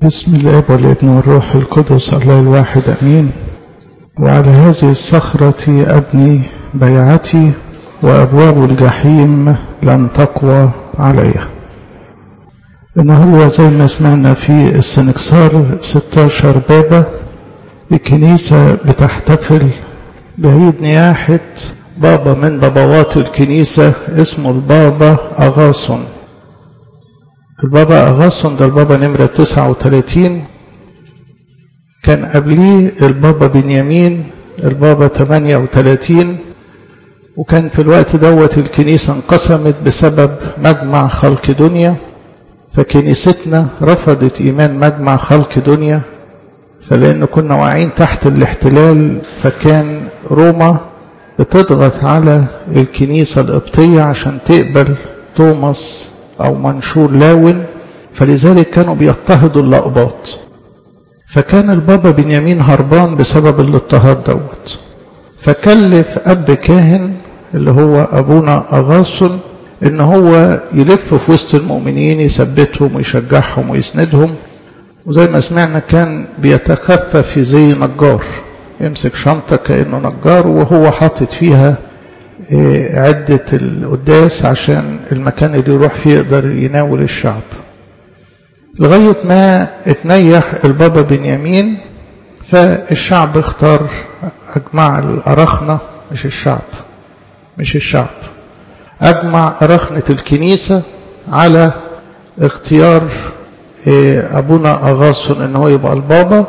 بسم الاب والابن والروح القدس الله الواحد امين وعلى هذه الصخرة ابني بيعتي وابواب الجحيم لن تقوى عليها ان هو زي ما سمعنا في السنكسار 16 بابا الكنيسة بتحتفل بعيد نياحة بابا من بابوات الكنيسة اسمه البابا أغاصن البابا أغاصن ده البابا نمرة 39 كان قبليه البابا بنيامين البابا 38 وكان في الوقت دوت الكنيسة انقسمت بسبب مجمع خلق دنيا فكنيستنا رفضت إيمان مجمع خلق دنيا فلأن كنا واقعين تحت الاحتلال فكان روما بتضغط على الكنيسة القبطية عشان تقبل توماس أو منشور لاون فلذلك كانوا بيضطهدوا الأقباط فكان البابا بنيامين هربان بسبب الاضطهاد دوت فكلف أب كاهن اللي هو أبونا أغاصن إن هو يلف في وسط المؤمنين يثبتهم ويشجعهم ويسندهم وزي ما سمعنا كان بيتخفى في زي نجار يمسك شنطة كأنه نجار وهو حاطط فيها عدة القداس عشان المكان اللي يروح فيه يقدر يناول الشعب لغاية ما اتنيح البابا بنيامين فالشعب اختار أجمع الأرخنة مش الشعب مش الشعب أجمع أرخنة الكنيسة على اختيار أبونا أغاصن إن هو يبقى البابا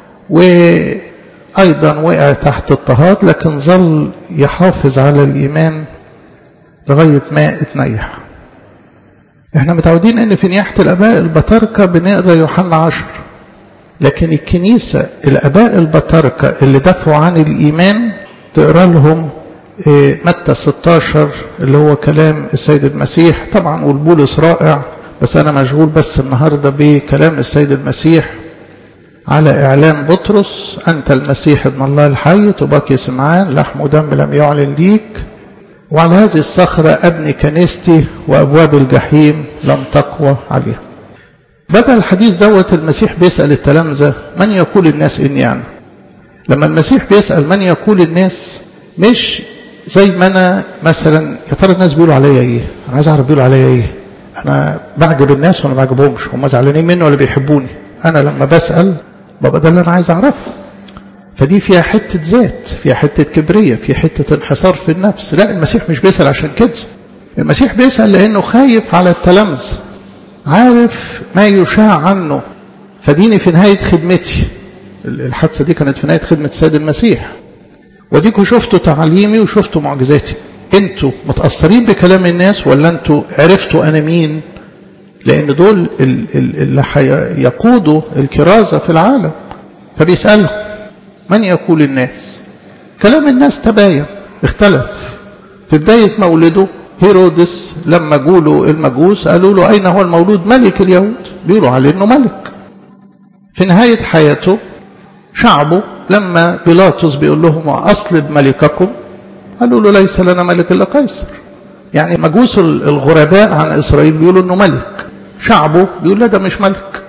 وأيضا وقع تحت اضطهاد لكن ظل يحافظ على الإيمان لغاية ما اتنيح احنا متعودين ان في نياحة الاباء البطاركة بنقرا يوحنا عشر لكن الكنيسة الاباء البطاركة اللي دافعوا عن الايمان تقرا لهم متى 16 اللي هو كلام السيد المسيح طبعا والبولس رائع بس انا مشغول بس النهارده بكلام السيد المسيح على اعلان بطرس انت المسيح ابن الله الحي تباكي سمعان لحم ودم لم يعلن ليك وعلى هذه الصخرة أبني كنيستي وأبواب الجحيم لم تقوى عليها بدأ الحديث دوت المسيح بيسأل التلامذة من يقول الناس إني أنا لما المسيح بيسأل من يقول الناس مش زي ما أنا مثلا يا ترى الناس بيقولوا عليا إيه أنا عايز أعرف بيقولوا عليا إيه أنا بعجب الناس ولا ما بعجبهمش هم زعلانين مني ولا بيحبوني أنا لما بسأل بابا ده اللي أنا عايز أعرفه فدي فيها حتة ذات فيها حتة كبرية فيها حتة انحصار في النفس لا المسيح مش بيسأل عشان كده المسيح بيسأل لأنه خايف على التلامذة عارف ما يشاع عنه فديني في نهاية خدمتي الحادثة دي كانت في نهاية خدمة السيد المسيح وديكوا شفتوا تعليمي وشفتوا معجزاتي انتوا متأثرين بكلام الناس ولا انتوا عرفتوا أنا مين لأن دول اللي يقودوا الكرازة في العالم فبيسألهم من يقول الناس كلام الناس تباين اختلف في بداية مولده هيرودس لما جولوا المجوس قالوا له أين هو المولود ملك اليهود بيقولوا عليه أنه ملك في نهاية حياته شعبه لما بيلاطس بيقول لهم أصلب ملككم قالوا له ليس لنا ملك إلا قيصر يعني مجوس الغرباء عن إسرائيل بيقولوا أنه ملك شعبه بيقول لا ده مش ملك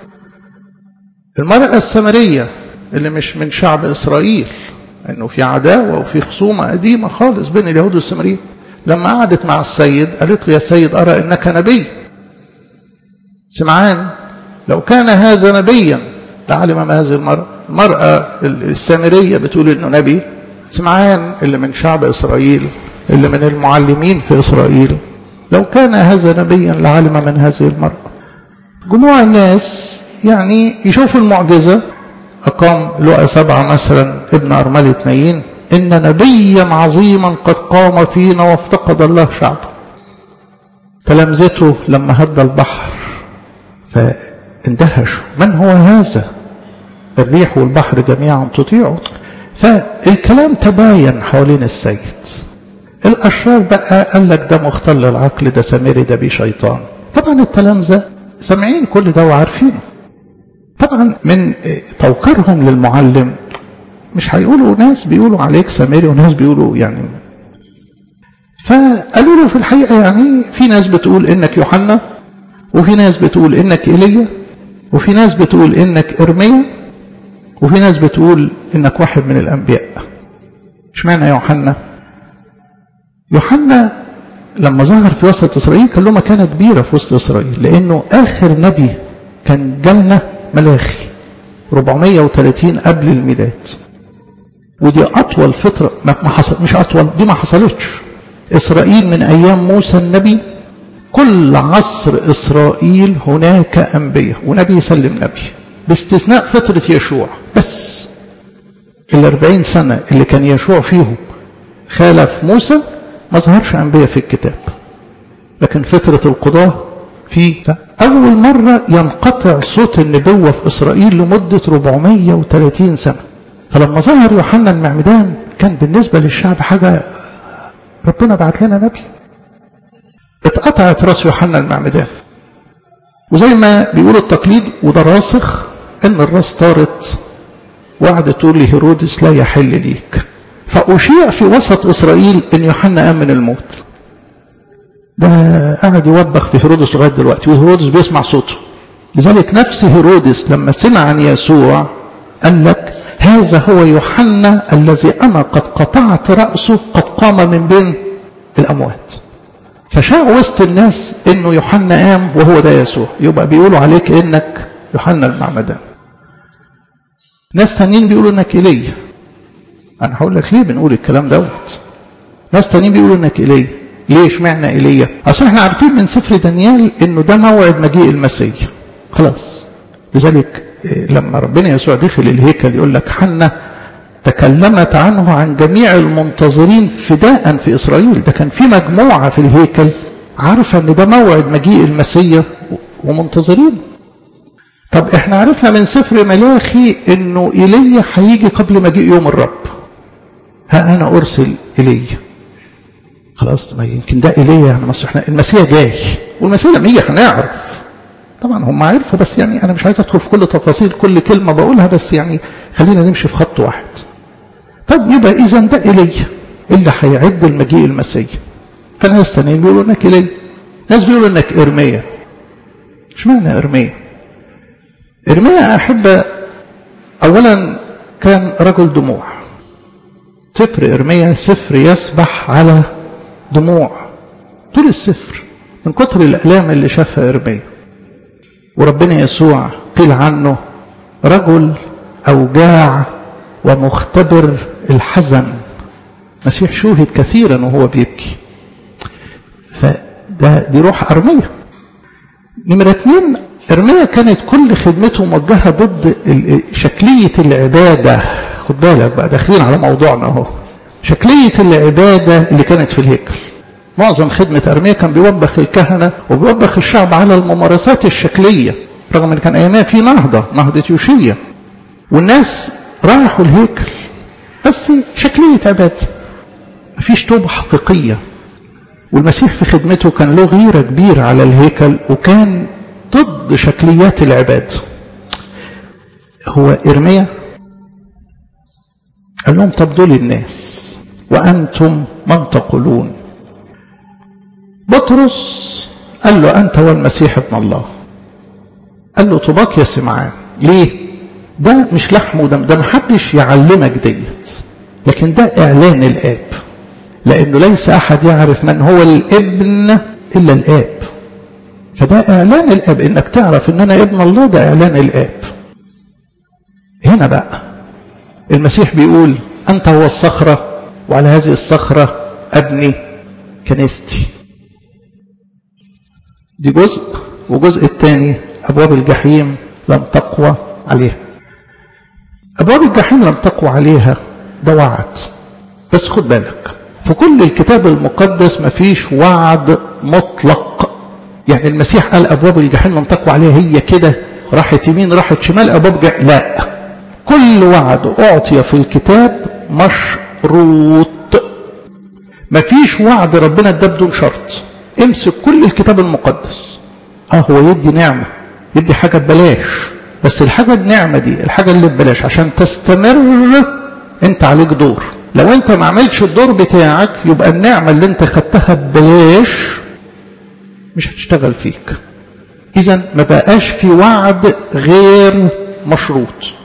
المرأة السامرية اللي مش من شعب إسرائيل أنه في عداوة وفي خصومة قديمة خالص بين اليهود والسامريين لما قعدت مع السيد قالت له يا سيد أرى أنك نبي سمعان لو كان هذا نبيا لعلم ما هذه المرأة المرأة السامرية بتقول أنه نبي سمعان اللي من شعب إسرائيل اللي من المعلمين في إسرائيل لو كان هذا نبيا لعلم من هذه المرأة جموع الناس يعني يشوفوا المعجزة أقام لقى سبعة مثلا ابن أرملة نايين إن نبيا عظيما قد قام فينا وافتقد الله شعبه تلامذته لما هد البحر فاندهشوا من هو هذا الريح والبحر جميعا تطيعه فالكلام تباين حوالين السيد الأشرار بقى قال لك ده مختل العقل ده سامري ده بيه شيطان طبعا التلامذة سامعين كل ده وعارفينه طبعا من توقيرهم للمعلم مش هيقولوا ناس بيقولوا عليك سامري وناس بيقولوا يعني فقالوا له في الحقيقة يعني في ناس بتقول إنك يوحنا وفي ناس بتقول إنك إيليا وفي ناس بتقول انك ارميا وفي ناس بتقول انك واحد من الانبياء اشمعنى يوحنا يوحنا لما ظهر في وسط اسرائيل كان له مكانه كبيره في وسط اسرائيل لانه اخر نبي كان جالنا ملاخي 430 قبل الميلاد ودي اطول فتره ما حصل مش اطول دي ما حصلتش اسرائيل من ايام موسى النبي كل عصر اسرائيل هناك انبياء ونبي يسلم نبي باستثناء فتره يشوع بس الأربعين سنة اللي كان يشوع فيهم خالف موسى ما ظهرش أنبياء في الكتاب لكن فترة القضاء في أول مرة ينقطع صوت النبوة في إسرائيل لمدة 430 سنة فلما ظهر يوحنا المعمدان كان بالنسبة للشعب حاجة ربنا بعت لنا نبي اتقطعت راس يوحنا المعمدان وزي ما بيقول التقليد وده راسخ ان الراس طارت وقعدت تقول لهيرودس لا يحل ليك فأشيع في وسط إسرائيل إن يوحنا قام من الموت ده قاعد يوبخ في هيرودس لغاية دلوقتي وهيرودس بيسمع صوته لذلك نفس هيرودس لما سمع عن يسوع قال لك هذا هو يوحنا الذي أنا قد قطعت رأسه قد قام من بين الأموات فشاع وسط الناس إنه يوحنا قام وهو ده يسوع يبقى بيقولوا عليك إنك يوحنا المعمدان ناس تانيين بيقولوا انك ايليا انا هقول لك ليه بنقول الكلام دوت ناس تانيين بيقولوا انك ايليا ليه اشمعنى ايليا اصل احنا عارفين من سفر دانيال انه ده موعد مجيء المسيح خلاص لذلك لما ربنا يسوع دخل الهيكل يقول لك حنا تكلمت عنه عن جميع المنتظرين فداء في اسرائيل ده كان في مجموعه في الهيكل عارفه ان ده موعد مجيء المسيح ومنتظرين طب احنا عرفنا من سفر ملاخي انه ايليا هيجي قبل مجيء يوم الرب ها انا ارسل ايليا خلاص ما يمكن ده ايليا يعني مصر احنا المسيح جاي والمسيح لما يجي هنعرف طبعا هم عرفوا بس يعني انا مش عايز ادخل في كل تفاصيل كل كلمه بقولها بس يعني خلينا نمشي في خط واحد طب يبقى اذا ده ايليا اللي هيعد المجيء المسيح فناس تانيين بيقولوا انك ايليا ناس بيقولوا انك ارميا اشمعنى ارميا إرميا أحب أولا كان رجل دموع سفر إرميا سفر يسبح على دموع طول السفر من كتر الآلام اللي شافها إرميا وربنا يسوع قيل عنه رجل أوجاع ومختبر الحزن مسيح شوهد كثيرا وهو بيبكي فده دي روح أرمية نمرة اثنين إرميا كانت كل خدمته موجهة ضد شكلية العبادة خد بالك بقى داخلين على موضوعنا اهو شكلية العبادة اللي كانت في الهيكل معظم خدمة أرميا كان بيوبخ الكهنة وبيوبخ الشعب على الممارسات الشكلية رغم ان كان ايامها في نهضة نهضة يوشية والناس راحوا الهيكل بس شكلية عبادة مفيش توبة حقيقية والمسيح في خدمته كان له غيرة كبيرة على الهيكل وكان ضد شكليات العباد هو إرميا قال لهم طب دول الناس وأنتم من تقولون بطرس قال له أنت والمسيح ابن الله قال له طباك يا سمعان ليه ده مش لحم ودم ده محدش يعلمك ديت لكن ده إعلان الآب لأنه ليس أحد يعرف من هو الابن إلا الآب فده إعلان الآب إنك تعرف إن أنا ابن الله ده إعلان الآب هنا بقى المسيح بيقول أنت هو الصخرة وعلى هذه الصخرة أبني كنيستي دي جزء وجزء الثاني أبواب الجحيم لم تقوى عليها أبواب الجحيم لم تقوى عليها ده وعد بس خد بالك في كل الكتاب المقدس مفيش وعد مطلق يعني المسيح قال أبواب الجحيم لم تقوى عليها هي كده راحت يمين راحت شمال أبواب جحيم لا كل وعد أعطي في الكتاب مشروط مفيش وعد ربنا اداه بدون شرط امسك كل الكتاب المقدس اه هو يدي نعمة يدي حاجة ببلاش بس الحاجة النعمة دي الحاجة اللي ببلاش عشان تستمر انت عليك دور لو انت ما عملتش الدور بتاعك يبقى النعمة اللي انت خدتها ببلاش مش هتشتغل فيك إذا ما بقاش في وعد غير مشروط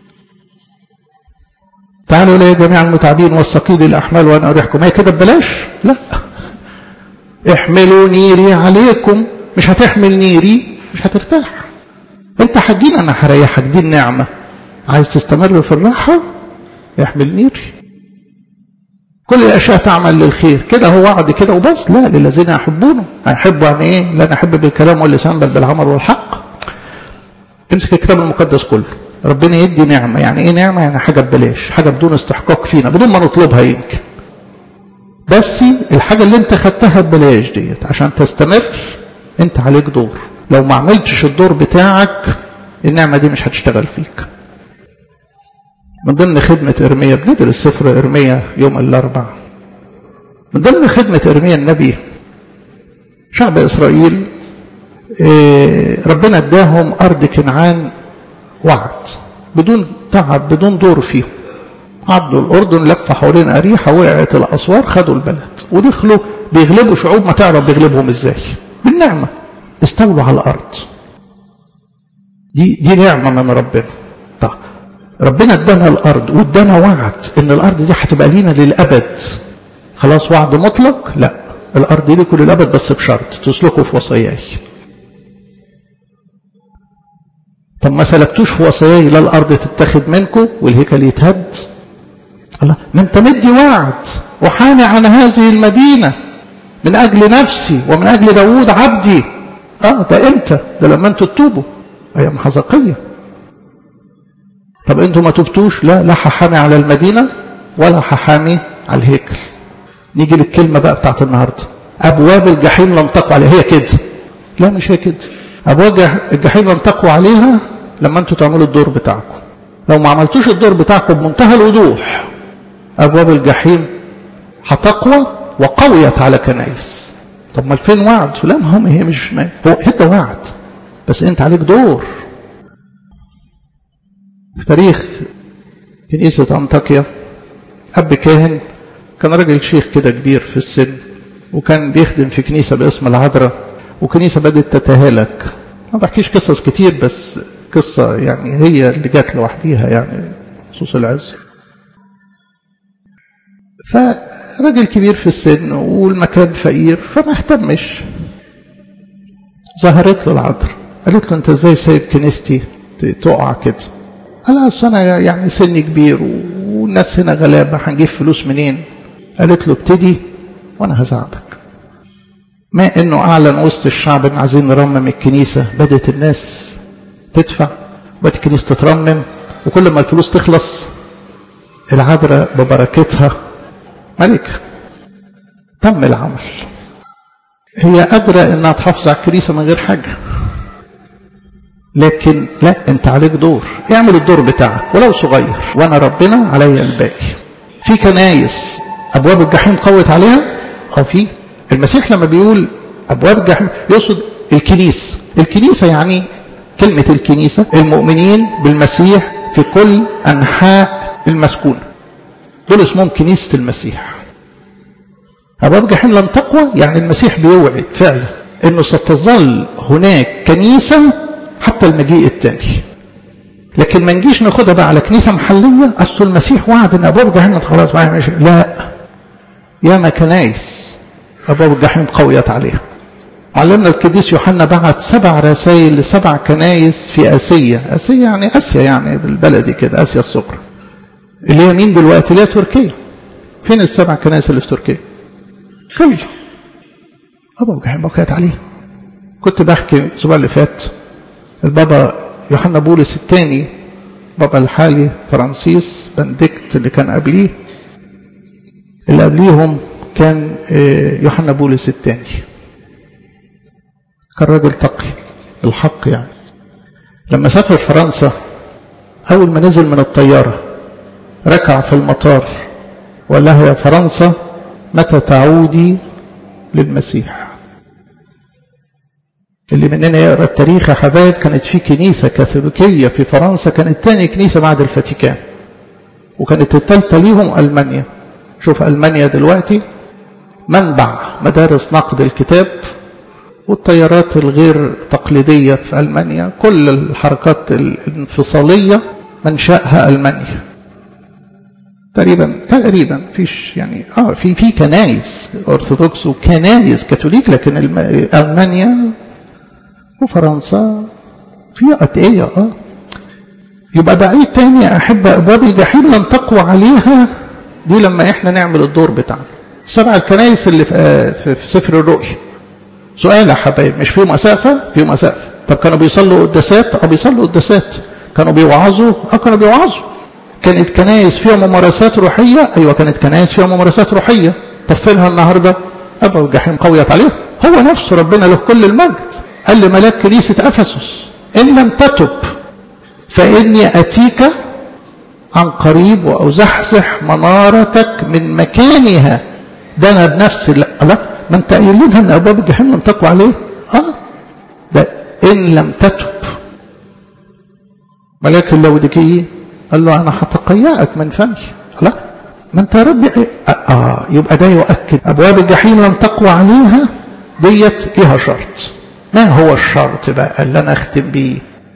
تعالوا لي جميع المتعبين والثقيل الأحمال وأنا أريحكم هي كده ببلاش لا احملوا نيري عليكم مش هتحمل نيري مش هترتاح انت حجين انا هريحك دي النعمة عايز تستمر في الراحة احمل نيري كل الاشياء تعمل للخير كده هو وعد كده وبس لا للذين يحبونه هيحبوا يعني ايه لا نحب بالكلام واللسان بل بالعمل والحق امسك الكتاب المقدس كله ربنا يدي نعمة يعني ايه نعمة يعني حاجة ببلاش حاجة بدون استحقاق فينا بدون ما نطلبها يمكن بس الحاجة اللي انت خدتها ببلاش ديت عشان تستمر انت عليك دور لو ما عملتش الدور بتاعك النعمة دي مش هتشتغل فيك من ضمن خدمة إرميا بندرس سفر إرميا يوم الأربع من ضمن خدمة إرميا النبي شعب إسرائيل ربنا اداهم أرض كنعان وعد بدون تعب بدون دور فيهم عدوا الأردن لف حوالين أريحة وقعت الأسوار خدوا البلد ودخلوا بيغلبوا شعوب ما تعرف بيغلبهم إزاي بالنعمة استولوا على الأرض دي دي نعمة من ربنا طيب ربنا ادانا الأرض وادانا وعد إن الأرض دي هتبقى لينا للأبد خلاص وعد مطلق لا الأرض دي لكم للأبد بس بشرط تسلكوا في وصاياي طب ما سلكتوش في وصاياي لا الأرض تتاخد منكم والهيكل يتهد الله ما انت مدي وعد وحامي عن هذه المدينة من أجل نفسي ومن أجل داوود عبدي اه ده امتى ده لما انتوا تتوبوا ايام حزقية طب انتوا ما تبتوش لا لا هحامي على المدينة ولا هحامي على الهيكل نيجي للكلمة بقى بتاعت النهاردة أبواب الجحيم لم تقوى عليها هي كده لا مش هي كده أبواب الجحيم لم تقوى عليها لما انتوا تعملوا الدور بتاعكم لو ما عملتوش الدور بتاعكم بمنتهى الوضوح أبواب الجحيم هتقوى وقويت على كنايس طب ما فين وعد لا ما هم هي مش ما هو ده وعد بس انت عليك دور في تاريخ كنيسة أنطاكيا أب كاهن كان راجل شيخ كده كبير في السن وكان بيخدم في كنيسة باسم العذراء وكنيسة بدأت تتهالك ما بحكيش قصص كتير بس قصة يعني هي اللي جات لوحديها يعني خصوص العز فراجل كبير في السن والمكان فقير فما اهتمش ظهرت له العذراء قالت له انت ازاي سايب كنيستي تقع كده قال اصل انا يعني سني كبير والناس هنا غلابه هنجيب فلوس منين قالت له ابتدي وانا هساعدك ما انه اعلن وسط الشعب ان عايزين نرمم الكنيسه بدات الناس تدفع بدات الكنيسه تترمم وكل ما الفلوس تخلص العذراء ببركتها ملكة تم العمل هي قادرة انها تحافظ على الكنيسة من غير حاجة لكن لا انت عليك دور اعمل الدور بتاعك ولو صغير وانا ربنا عليا الباقي في كنايس ابواب الجحيم قوت عليها اه في المسيح لما بيقول ابواب الجحيم يقصد الكنيسة الكنيسة يعني كلمة الكنيسة المؤمنين بالمسيح في كل انحاء المسكونه دول اسمهم كنيسة المسيح أبواب جحيم لم تقوى يعني المسيح بيوعد فعلا أنه ستظل هناك كنيسة حتى المجيء الثاني لكن ما نجيش ناخدها بقى على كنيسة محلية أصل المسيح وعد أن أبواب جحيم خلاص ما مش لا ياما كنايس أبواب الجحيم قويت عليها علمنا القديس يوحنا بعت سبع رسائل لسبع كنايس في آسيا آسيا يعني آسيا يعني بالبلدي كده آسيا الصغرى اللي هي مين دلوقتي اللي هي تركيا فين السبع كنائس اللي في تركيا كلها أبا وجحيم بكيت عليه كنت بحكي الأسبوع اللي فات البابا يوحنا بولس الثاني بابا الحالي فرانسيس بندكت اللي كان قبليه اللي قبليهم كان يوحنا بولس الثاني كان راجل تقي الحق يعني لما سافر فرنسا أول ما نزل من الطيارة ركع في المطار وقال لها يا فرنسا متى تعودي للمسيح اللي مننا يقرا التاريخ يا حبايب كانت في كنيسه كاثوليكيه في فرنسا كانت تاني كنيسه بعد الفاتيكان وكانت الثالثه ليهم المانيا شوف المانيا دلوقتي منبع مدارس نقد الكتاب والتيارات الغير تقليدية في ألمانيا كل الحركات الانفصالية منشأها ألمانيا تقريبا تقريبا فيش يعني اه في في كنايس ارثوذكس وكنايس كاثوليك لكن المانيا وفرنسا في اتقيه اه يبقى بعيد تاني يا احبه ابواب الجحيم لن تقوى عليها دي لما احنا نعمل الدور بتاعنا سبع الكنايس اللي في, في, في سفر الرؤيا سؤال يا حبايب مش في مسافه في مسافه طب كانوا بيصلوا قداسات اه بيصلوا قداسات كانوا بيوعظوا اه كانوا بيوعظوا كانت كنايس فيها ممارسات روحية أيوة كانت كنايس فيها ممارسات روحية طب فينها النهاردة أبا الجحيم قويت عليه هو نفسه ربنا له كل المجد قال لملاك كنيسة أفسس إن لم تتب فإني أتيك عن قريب وأزحزح منارتك من مكانها ده أنا بنفسي لا لا ما أنت قايل لنا إن أبواب الجحيم لن تقوى عليه أه ده إن لم تتب ملاك اللودكي قال له أنا هتقيأك من فمي لا ما أنت يا ربي آه يبقى ده يؤكد أبواب الجحيم لم تقوى عليها ديت ليها شرط ما هو الشرط بقى اللي أنا أختم بيه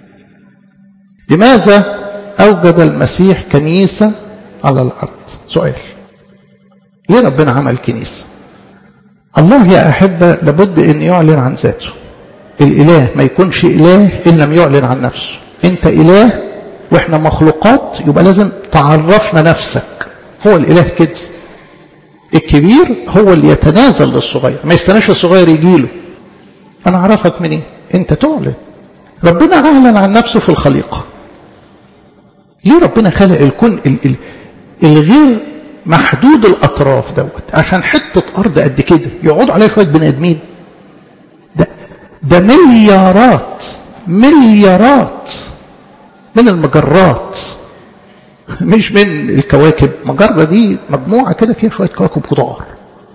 لماذا أوجد المسيح كنيسة على الأرض سؤال ليه ربنا عمل كنيسة الله يا أحبة لابد أن يعلن عن ذاته الإله ما يكونش إله إن لم يعلن عن نفسه أنت إله واحنا مخلوقات يبقى لازم تعرفنا نفسك هو الاله كده الكبير هو اللي يتنازل للصغير ما يستناش الصغير يجيله انا اعرفك منين إيه؟ انت تعلن ربنا اعلن عن نفسه في الخليقه ليه ربنا خلق الكون الغير محدود الاطراف دوت عشان حته ارض قد كده يقعدوا عليها شويه بني ادمين ده ده مليارات مليارات من المجرات مش من الكواكب مجرة دي مجموعة كده فيها شوية كواكب خضار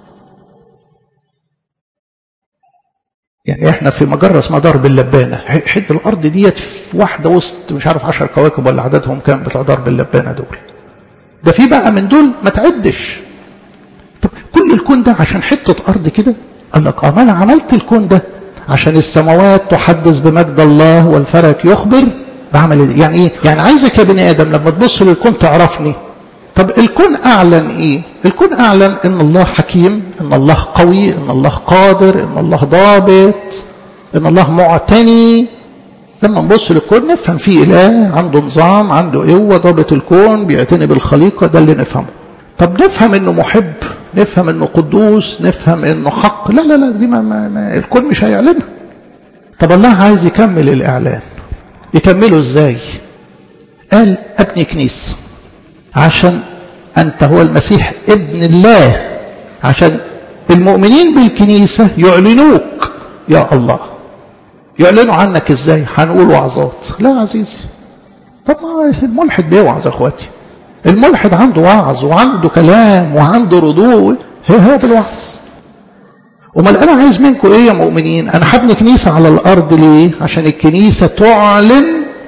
يعني احنا في مجرة اسمها درب اللبانة حد الارض ديت في واحدة وسط مش عارف عشر كواكب ولا عددهم كام بتوع درب اللبانة دول ده في بقى من دول ما تعدش طب كل الكون ده عشان حتة ارض كده قال لك اه ما انا عملت الكون ده عشان السماوات تحدث بمجد الله والفلك يخبر بعمل يعني ايه يعني عايزك يا بني ادم لما تبص للكون تعرفني طب الكون اعلن ايه الكون اعلن ان الله حكيم ان الله قوي ان الله قادر ان الله ضابط ان الله معتني لما نبص للكون نفهم فيه اله عنده نظام عنده قوه ضابط الكون بيعتني بالخليقه ده اللي نفهمه طب نفهم انه محب نفهم انه قدوس نفهم انه حق لا لا لا دي ما, ما, ما الكون مش هيعلنها طب الله عايز يكمل الاعلان يكملوا ازاي قال ابني كنيسة عشان انت هو المسيح ابن الله عشان المؤمنين بالكنيسة يعلنوك يا الله يعلنوا عنك ازاي هنقول وعظات لا عزيزي طب ما الملحد بيوعظ اخواتي الملحد عنده وعظ وعنده كلام وعنده ردود هي هو بالوعظ امال انا عايز منكم ايه يا مؤمنين انا هبني كنيسه على الارض ليه عشان الكنيسه تعلن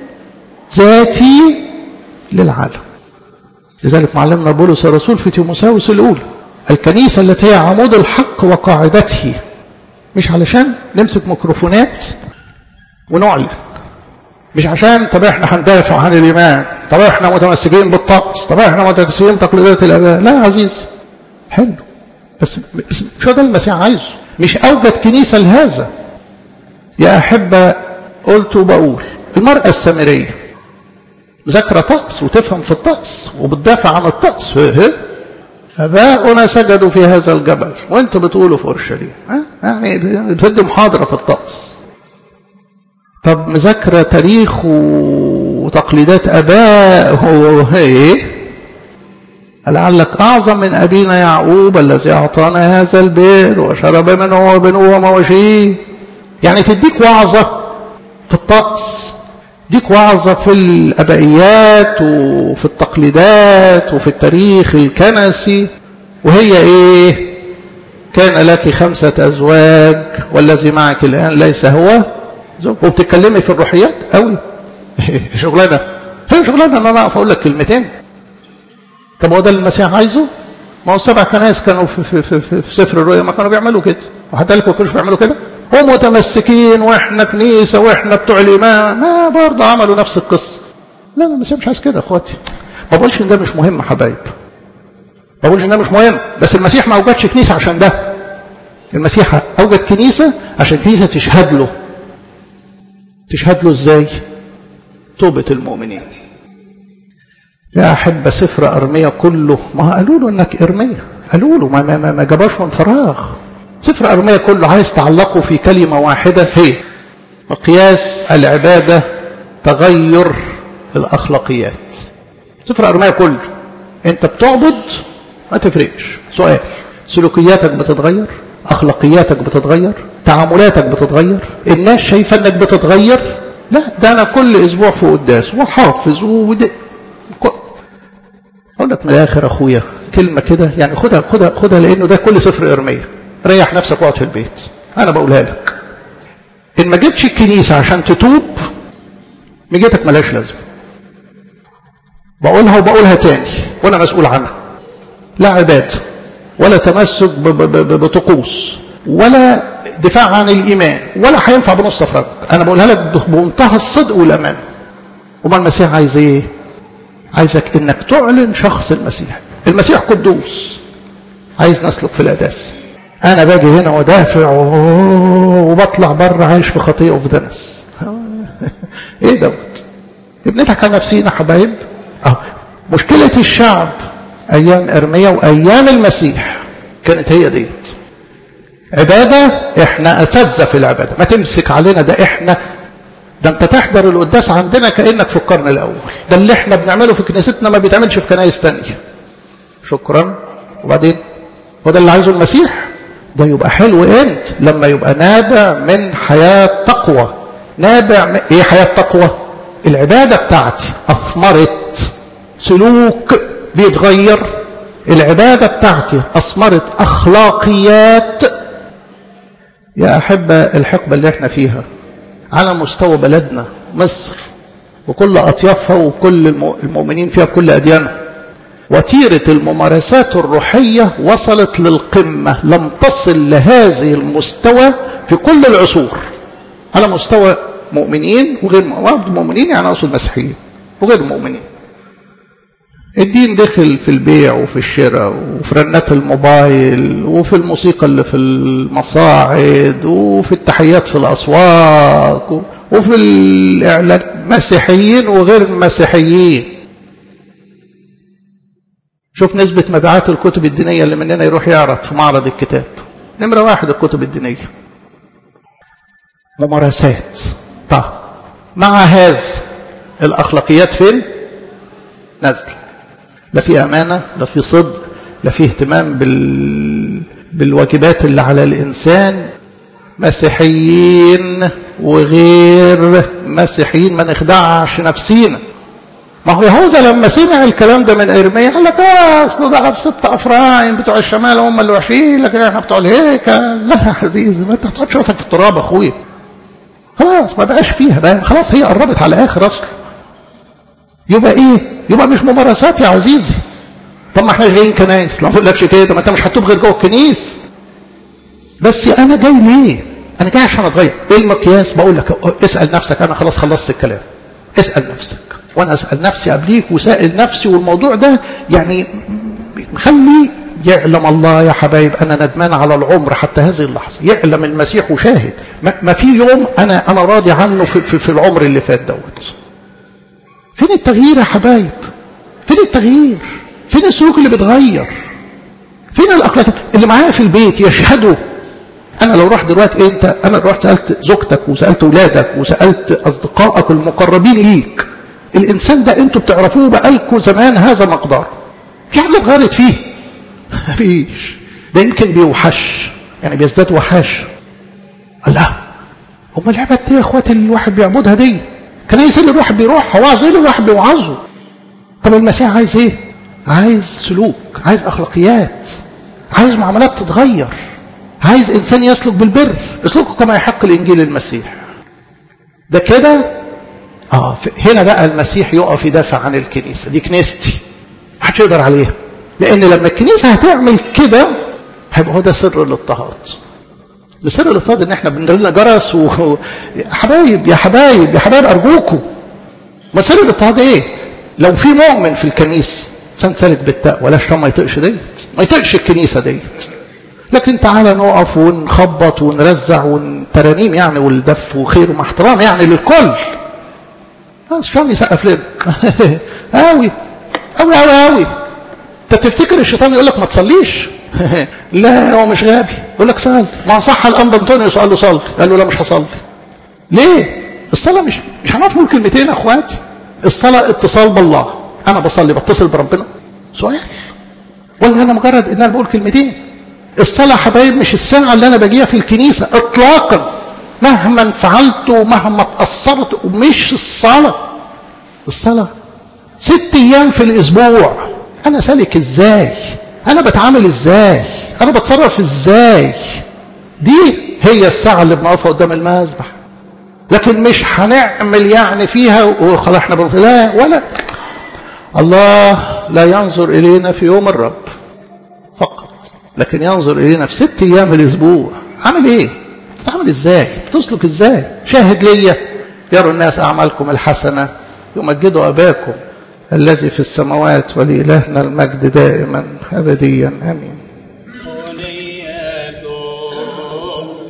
ذاتي للعالم لذلك معلمنا بولس الرسول في تيموساوس الاولى الكنيسه التي هي عمود الحق وقاعدته مش علشان نمسك ميكروفونات ونعلن مش عشان طب احنا هندافع عن الايمان طب احنا متمسكين بالطقس طب احنا متمسكين بتقليدات الاباء لا يا عزيزي حلو بس مش هو ده المسيح عايزه مش اوجد كنيسه لهذا يا احبه قلت وبقول المراه السامريه ذاكره طقس وتفهم في الطقس وبتدافع عن الطقس اباؤنا سجدوا في هذا الجبل وانتوا بتقولوا في اورشليم يعني بتدي محاضره في الطقس طب مذاكره تاريخ وتقليدات اباء ايه لعلك أعظم من أبينا يعقوب الذي أعطانا هذا البئر وشرب منه وبنوه ومواشيه يعني تديك وعظة في الطقس تديك وعظة في الأبائيات وفي التقليدات وفي التاريخ الكنسي وهي إيه كان لك خمسة أزواج والذي معك الآن ليس هو زوج وبتتكلمي في الروحيات قوي شغلانة هي شغلانة أن أنا أقف أقول لك كلمتين طب هو ده اللي المسيح عايزه؟ ما هو السبع كنائس كانوا في, في, في, في, في سفر الرؤيا ما كانوا بيعملوا كده وحتى لك ما كانوش بيعملوا كده ومتمسكين واحنا كنيسه واحنا بتوع الامام ما برضه عملوا نفس القصه لا لا المسيح مش عايز كده يا اخواتي ما بقولش ان ده مش مهم يا حبايب ما بقولش ان ده مش مهم بس المسيح ما اوجدش كنيسه عشان ده المسيح اوجد كنيسه عشان كنيسه تشهد له تشهد له ازاي توبه المؤمنين يا أحب سفر أرمية كله ما قالوا له إنك إرمية قالوا له ما, ما, ما جابوش من فراغ سفر أرمية كله عايز تعلقه في كلمة واحدة هي مقياس العبادة تغير الأخلاقيات سفر أرمية كله أنت بتعبد ما تفرقش سؤال سلوكياتك بتتغير أخلاقياتك بتتغير تعاملاتك بتتغير الناس شايفة أنك بتتغير لا ده أنا كل أسبوع في قداس وحافظ ودي اقول لك من الاخر اخويا كلمه كده يعني خدها خدها خدها لانه ده كل سفر ارميه ريح نفسك واقعد في البيت انا بقولها لك ان ما جبتش الكنيسه عشان تتوب مجيتك ملهاش لازمه بقولها وبقولها تاني وانا مسؤول عنها لا عباده ولا تمسك بطقوس ولا دفاع عن الايمان ولا هينفع بنص فرق انا بقولها لك بمنتهى الصدق والامان وما المسيح عايز ايه عايزك انك تعلن شخص المسيح المسيح قدوس عايز نسلك في القداسه انا باجي هنا ودافع وبطلع بره عايش في خطيه وفي دنس ايه دوت بنضحك على نفسينا حبايب اهو مشكله الشعب ايام ارميا وايام المسيح كانت هي ديت عباده احنا اساتذه في العباده ما تمسك علينا ده احنا ده انت تحضر القداس عندنا كانك في القرن الاول ده اللي احنا بنعمله في كنيستنا ما بيتعملش في كنايس تانية شكرا وبعدين هو ده اللي عايزه المسيح ده يبقى حلو انت لما يبقى نابع من حياة تقوى نابع من ايه حياة تقوى العبادة بتاعتي اثمرت سلوك بيتغير العبادة بتاعتي اثمرت اخلاقيات يا احبة الحقبة اللي احنا فيها على مستوى بلدنا مصر وكل أطيافها وكل المؤمنين فيها بكل أديانها وتيرة الممارسات الروحية وصلت للقمة لم تصل لهذه المستوى في كل العصور على مستوى مؤمنين وغير مؤمنين يعني أقصد مسيحيين وغير مؤمنين الدين دخل في البيع وفي الشراء وفي رنات الموبايل وفي الموسيقى اللي في المصاعد وفي التحيات في الأسواق وفي الإعلان مسيحيين وغير مسيحيين شوف نسبة مبيعات الكتب الدينية اللي مننا يروح يعرض في معرض الكتاب نمرة واحد الكتب الدينية ممارسات طيب مع هذا الأخلاقيات فين نازله لا في أمانة لا في صدق لا في اهتمام بال... بالواجبات اللي على الإنسان مسيحيين وغير مسيحيين ما نخدعش نفسينا ما هو يهوذا لما سمع الكلام ده من ارميا قال لك اه اصل ده ست افرايم بتوع الشمال هم اللي وحشين لكن احنا بتوع الهيكل لا يا عزيزي ما انت هتقعدش راسك في التراب اخويا خلاص ما بقاش فيها بقى خلاص هي قربت على اخر اصلا يبقى ايه يبقى مش ممارسات يا عزيزي طب ما احنا جايين كنايس لو ما لكش كده ما انت مش هتوب غير جوه الكنيس بس انا جاي ليه انا جاي عشان اتغير ايه المقياس بقول لك اسال نفسك انا خلاص خلصت الكلام اسال نفسك وانا اسال نفسي قبليك وسائل نفسي والموضوع ده يعني مخلي يعلم الله يا حبايب انا ندمان على العمر حتى هذه اللحظه يعلم المسيح وشاهد ما في يوم انا انا راضي عنه في, في, في العمر اللي فات دوت فين التغيير يا حبايب فين التغيير فين السلوك اللي بيتغير فين الاخلاق اللي معايا في البيت يشهدوا انا لو رحت دلوقتي انت انا رحت سالت زوجتك وسالت اولادك وسالت اصدقائك المقربين ليك الانسان ده انتوا بتعرفوه بقالكم زمان هذا مقدار في حاجه اتغيرت فيه مفيش ده يمكن بيوحش يعني بيزداد وحاش لا امال العباد دي يا اخواتي اللي الواحد بيعبدها دي كنايس اللي الواحد بيروحها وعظ اللي الواحد بيوعظه طب المسيح عايز ايه عايز سلوك عايز اخلاقيات عايز معاملات تتغير عايز انسان يسلك بالبر اسلكه كما يحق الانجيل المسيح ده كده اه هنا بقى المسيح يقف يدافع عن الكنيسه دي كنيستي محدش يقدر عليها لان لما الكنيسه هتعمل كده هيبقى هو ده سر الاضطهاد بسر الاضطهاد ان احنا بنرن جرس و... حبايب يا حبايب يا حبايب ارجوكم ما سر الاضطهاد ايه لو في مؤمن في الكنيسه سنسلك بالتقوى لا ما يطقش ديت ما يطقش الكنيسه ديت لكن تعالى نقف ونخبط ونرزع والترانيم يعني والدف وخير ومع احترام يعني للكل بس شلون يسقف لنا قوي قوي قوي قوي انت تفتكر الشيطان يقول لك ما تصليش لا هو مش غبي يقول لك صلي ما صح الانبا انطونيوس قال له صلي قال له لا مش هصلي ليه الصلاه مش مش هنقف نقول كلمتين يا اخواتي الصلاه اتصال بالله انا بصلي بتصل بربنا سؤال ولا انا مجرد ان انا بقول كلمتين الصلاه حبايب مش الساعه اللي انا باجيها في الكنيسه اطلاقا مهما فعلت ومهما اتاثرت ومش الصلاه الصلاه ست ايام في الاسبوع انا سالك ازاي انا بتعامل ازاي انا بتصرف ازاي دي هي الساعه اللي بنقفها قدام المذبح لكن مش هنعمل يعني فيها وخلاص احنا بنقول لا ولا الله لا ينظر الينا في يوم الرب فقط لكن ينظر الينا في ست ايام الاسبوع عامل ايه بتتعامل ازاي بتسلك ازاي شاهد ليا يروا الناس اعمالكم الحسنه يمجدوا اباكم الذي في السماوات ولإلهنا المجد دائما أبديا آمين